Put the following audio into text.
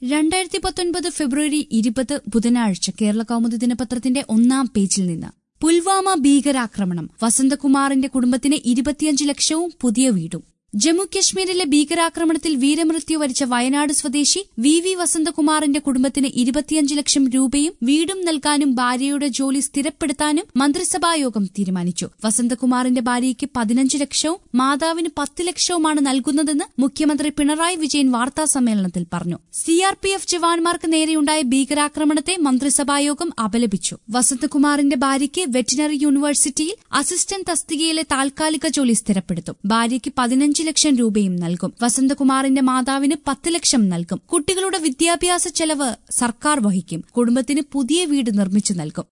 രണ്ടായിരത്തി പത്തൊൻപത് ഫെബ്രുവരി ഇരുപത് ബുധനാഴ്ച കേരള കൗമുദി ദിനപത്രത്തിന്റെ ഒന്നാം പേജിൽ നിന്ന് പുൽവാമ ഭീകരാക്രമണം വസന്തകുമാറിന്റെ കുടുംബത്തിന് ഇരുപത്തിയഞ്ച് ലക്ഷവും പുതിയ വീടും ജമ്മു കശ്മീരിലെ ഭീകരാക്രമണത്തിൽ വീരമൃത്യു വരിച്ച വയനാട് സ്വദേശി വി വി വസന്തകുമാറിന്റെ കുടുംബത്തിന് ഇരുപത്തിയഞ്ച് ലക്ഷം രൂപയും വീടും നൽകാനും ഭാര്യയുടെ ജോലി സ്ഥിരപ്പെടുത്താനും മന്ത്രിസഭായോഗം തീരുമാനിച്ചു വസന്തകുമാറിന്റെ ഭാര്യയ്ക്ക് പതിനഞ്ച് ലക്ഷവും മാതാവിന് പത്ത് ലക്ഷവുമാണ് നൽകുന്നതെന്ന് മുഖ്യമന്ത്രി പിണറായി വിജയൻ വാർത്താസമ്മേളനത്തിൽ പറഞ്ഞു സിആർപിഎഫ് ജവാന്മാർക്ക് നേരെയുണ്ടായ ഭീകരാക്രമണത്തെ മന്ത്രിസഭായോഗം അപലപിച്ചു വസന്തകുമാറിന്റെ ഭാര്യയ്ക്ക് വെറ്റിനറി യൂണിവേഴ്സിറ്റിയിൽ അസിസ്റ്റന്റ് തസ്തികയിലെ താൽക്കാലിക ജോലി സ്ഥിരപ്പെടുത്തും ഭാര്യയ്ക്ക് പതിനഞ്ച് ലക്ഷം രൂപയും നൽകും വസന്തകുമാറിന്റെ മാതാവിന് പത്ത് ലക്ഷം നൽകും കുട്ടികളുടെ വിദ്യാഭ്യാസ ചെലവ് സർക്കാർ വഹിക്കും കുടുംബത്തിന് പുതിയ വീട് നിർമ്മിച്ചു നൽകും